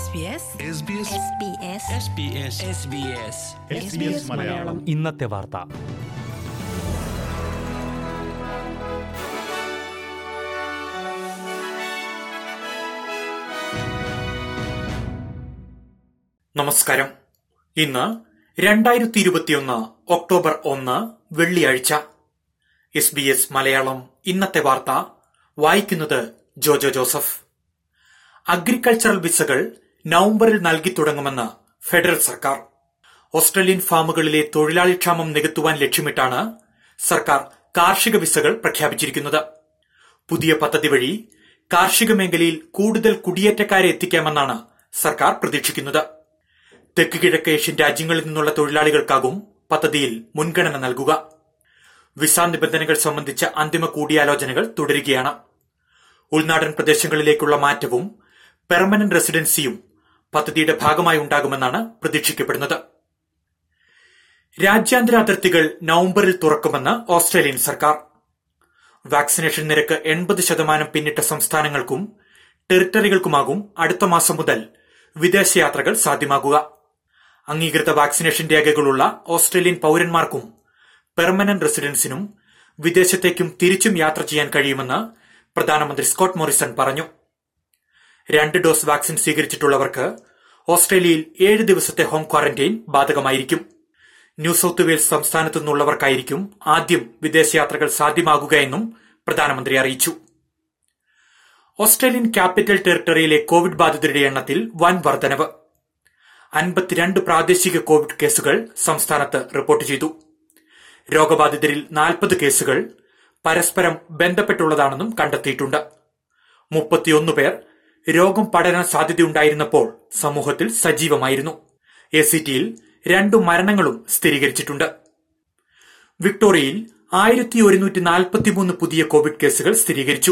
SBS SBS Malayalam ഇന്നത്തെ വാർത്ത നമസ്കാരം ഇന്ന് രണ്ടായിരത്തി ഇരുപത്തിയൊന്ന് ഒക്ടോബർ ഒന്ന് വെള്ളിയാഴ്ച എസ് ബി എസ് മലയാളം ഇന്നത്തെ വാർത്ത വായിക്കുന്നത് ജോജോ ജോസഫ് അഗ്രികൾച്ചറൽ വിസകൾ നവംബറിൽ നൽകി തുടങ്ങുമെന്ന് ഫെഡറൽ സർക്കാർ ഓസ്ട്രേലിയൻ ഫാമുകളിലെ തൊഴിലാളി ക്ഷാമം നികത്തുവാൻ ലക്ഷ്യമിട്ടാണ് സർക്കാർ കാർഷിക വിസകൾ പ്രഖ്യാപിച്ചിരിക്കുന്നത് പുതിയ പദ്ധതി വഴി കാർഷിക മേഖലയിൽ കൂടുതൽ കുടിയേറ്റക്കാരെ എത്തിക്കാമെന്നാണ് സർക്കാർ പ്രതീക്ഷിക്കുന്നത് തെക്ക് കിഴക്ക് ഏഷ്യൻ രാജ്യങ്ങളിൽ നിന്നുള്ള തൊഴിലാളികൾക്കാകും പദ്ധതിയിൽ മുൻഗണന നൽകുക വിസ നിബന്ധനകൾ സംബന്ധിച്ച അന്തിമ കൂടിയാലോചനകൾ തുടരുകയാണ് ഉൾനാടൻ പ്രദേശങ്ങളിലേക്കുള്ള മാറ്റവും പെർമനന്റ് റെസിഡൻസിയും പദ്ധതിയുടെ ഭാഗമായി ഉണ്ടാകുമെന്നാണ് പ്രതീക്ഷിക്കപ്പെടുന്നത് രാജ്യാന്തര അതിർത്തികൾ നവംബറിൽ തുറക്കുമെന്ന് ഓസ്ട്രേലിയൻ സർക്കാർ വാക്സിനേഷൻ നിരക്ക് എൺപത് ശതമാനം പിന്നിട്ട സംസ്ഥാനങ്ങൾക്കും ടെറിട്ടറികൾക്കുമാകും അടുത്ത മാസം മുതൽ വിദേശയാത്രകൾ സാധ്യമാകുക അംഗീകൃത വാക്സിനേഷൻ രേഖകളുള്ള ഓസ്ട്രേലിയൻ പൌരന്മാർക്കും പെർമനന്റ് റെസിഡൻസിനും വിദേശത്തേക്കും തിരിച്ചും യാത്ര ചെയ്യാൻ കഴിയുമെന്ന് പ്രധാനമന്ത്രി സ്കോട്ട് മോറിസൺ പറഞ്ഞു രണ്ട് ഡോസ് വാക്സിൻ സ്വീകരിച്ചിട്ടുള്ളവർക്ക് ഓസ്ട്രേലിയയിൽ ഏഴ് ദിവസത്തെ ഹോം ക്വാറന്റൈൻ ബാധകമായിരിക്കും ന്യൂ സൌത്ത് വെയിൽസ് സംസ്ഥാനത്തു നിന്നുള്ളവർക്കായിരിക്കും ആദ്യം വിദേശയാത്രകൾ സാധ്യമാകുകയെന്നും പ്രധാനമന്ത്രി അറിയിച്ചു ഓസ്ട്രേലിയൻ ക്യാപിറ്റൽ ടെറിട്ടറിയിലെ കോവിഡ് ബാധിതരുടെ എണ്ണത്തിൽ വൻ വർധനവ് അൻപത്തിരണ്ട് പ്രാദേശിക കോവിഡ് കേസുകൾ സംസ്ഥാനത്ത് റിപ്പോർട്ട് ചെയ്തു രോഗബാധിതരിൽ നാൽപ്പത് കേസുകൾ പരസ്പരം ബന്ധപ്പെട്ടുള്ളതാണെന്നും കണ്ടെത്തിയിട്ടുണ്ട് മുപ്പത്തിയൊന്ന് പേർ രോഗം പടരാൻ സാധ്യതയുണ്ടായിരുന്നപ്പോൾ സമൂഹത്തിൽ സജീവമായിരുന്നു എ സി ടിയിൽ രണ്ടു മരണങ്ങളും സ്ഥിരീകരിച്ചിട്ടുണ്ട് വിക്ടോറിയയിൽ ആയിരത്തി ഒരുന്നൂറ്റി നാൽപ്പത്തിമൂന്ന് പുതിയ കോവിഡ് കേസുകൾ സ്ഥിരീകരിച്ചു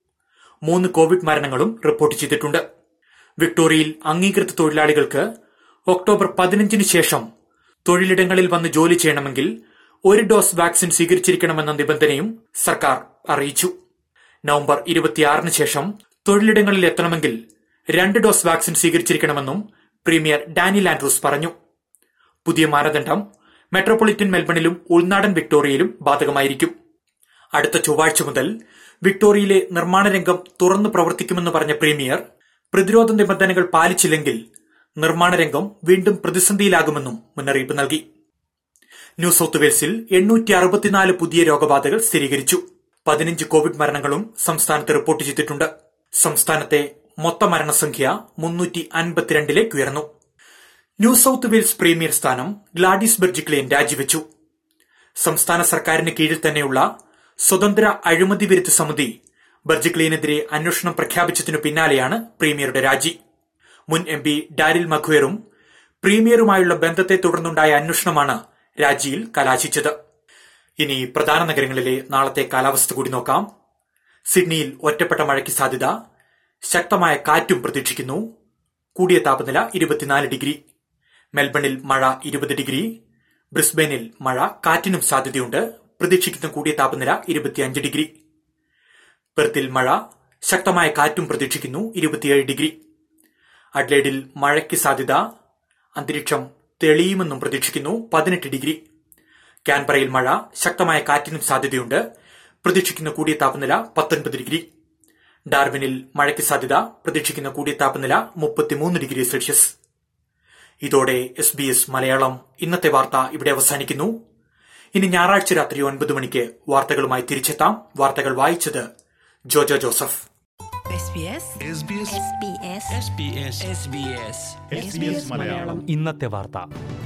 മൂന്ന് കോവിഡ് മരണങ്ങളും റിപ്പോർട്ട് ചെയ്തിട്ടുണ്ട് വിക്ടോറിയയിൽ അംഗീകൃത തൊഴിലാളികൾക്ക് ഒക്ടോബർ പതിനഞ്ചിന് ശേഷം തൊഴിലിടങ്ങളിൽ വന്ന് ജോലി ചെയ്യണമെങ്കിൽ ഒരു ഡോസ് വാക്സിൻ സ്വീകരിച്ചിരിക്കണമെന്ന നിബന്ധനയും സർക്കാർ അറിയിച്ചു നവംബർ ഇരുപത്തിയാറിന് ശേഷം തൊഴിലിടങ്ങളിൽ എത്തണമെങ്കിൽ രണ്ട് ഡോസ് വാക്സിൻ സ്വീകരിച്ചിരിക്കണമെന്നും പ്രീമിയർ ഡാനിൽ ആൻഡ്രൂസ് പറഞ്ഞു പുതിയ മാനദണ്ഡം മെട്രോപൊളിറ്റൻ മെൽബണിലും ഉൾനാടൻ വിക്ടോറിയയിലും ബാധകമായിരിക്കും അടുത്ത ചൊവ്വാഴ്ച മുതൽ വിക്ടോറിയയിലെ നിർമ്മാണ രംഗം തുറന്നു പ്രവർത്തിക്കുമെന്ന് പറഞ്ഞ പ്രീമിയർ പ്രതിരോധ നിബന്ധനകൾ പാലിച്ചില്ലെങ്കിൽ നിർമ്മാണ രംഗം വീണ്ടും പ്രതിസന്ധിയിലാകുമെന്നും മുന്നറിയിപ്പ് നൽകി ന്യൂ സൌത്ത് വെയിൽസിൽ എണ്ണൂറ്റി അറുപത്തിനാല് പുതിയ രോഗബാധകൾ സ്ഥിരീകരിച്ചു പതിനഞ്ച് കോവിഡ് മരണങ്ങളും സംസ്ഥാനത്ത് റിപ്പോർട്ട് ചെയ്തിട്ടുണ്ട് സംസ്ഥാനത്തെ മൊത്ത മരണസംഖ്യ മുന്നൂറ്റി അൻപത്തിരണ്ടിലേക്ക് ഉയർന്നു ന്യൂ സൌത്ത് വെയിൽസ് പ്രീമിയർ സ്ഥാനം ഗ്ലാഡിസ് ബെർജിക്ലിയൻ രാജിവെച്ചു സംസ്ഥാന സർക്കാരിന് കീഴിൽ തന്നെയുള്ള സ്വതന്ത്ര അഴിമതി വിരുദ്ധ സമിതി ബെർജിക്ലിയനെതിരെ അന്വേഷണം പ്രഖ്യാപിച്ചതിനു പിന്നാലെയാണ് പ്രീമിയറുടെ രാജി മുൻ എം പി ഡാരിൽ മഖുയറും പ്രീമിയറുമായുള്ള ബന്ധത്തെ തുടർന്നുണ്ടായ അന്വേഷണമാണ് രാജിയിൽ കലാശിച്ചത് ഇനി പ്രധാന നഗരങ്ങളിലെ നാളത്തെ കാലാവസ്ഥ കൂടി നോക്കാം സിഡ്നിയിൽ ഒറ്റപ്പെട്ട മഴയ്ക്ക് സാധ്യത ശക്തമായ കാറ്റും പ്രതീക്ഷിക്കുന്നു കൂടിയ താപനില ഇരുപത്തിനാല് ഡിഗ്രി മെൽബണിൽ മഴ ഇരുപത് ഡിഗ്രി ബ്രിസ്ബെയിനിൽ മഴ കാറ്റിനും സാധ്യതയുണ്ട് പ്രതീക്ഷിക്കുന്ന കൂടിയ താപനില ഇരുപത്തിയഞ്ച് ഡിഗ്രി പെർത്തിൽ മഴ ശക്തമായ കാറ്റും പ്രതീക്ഷിക്കുന്നു ഇരുപത്തിയേഴ് ഡിഗ്രി അഡ്ലേഡിൽ മഴയ്ക്ക് സാധ്യത അന്തരീക്ഷം തെളിയുമെന്നും പ്രതീക്ഷിക്കുന്നു പതിനെട്ട് ഡിഗ്രി കാൻബറയിൽ മഴ ശക്തമായ കാറ്റിനും സാധ്യതയുണ്ട് പ്രതീക്ഷിക്കുന്ന കൂടിയ താപനില പത്തൊൻപത് ഡിഗ്രി ഡാർവിനിൽ മഴയ്ക്ക് സാധ്യത പ്രതീക്ഷിക്കുന്ന കൂടിയ താപനില മുപ്പത്തിമൂന്ന് ഡിഗ്രി സെൽഷ്യസ് ഇതോടെ എസ് ബി എസ് മലയാളം ഇന്നത്തെ വാർത്ത ഇവിടെ അവസാനിക്കുന്നു ഇനി ഞായറാഴ്ച രാത്രി ഒൻപത് മണിക്ക് വാർത്തകളുമായി തിരിച്ചെത്താം വാർത്തകൾ വായിച്ചത് ജോജോ ജോസഫ് SBS SBS മലയാളം ഇന്നത്തെ വാർത്ത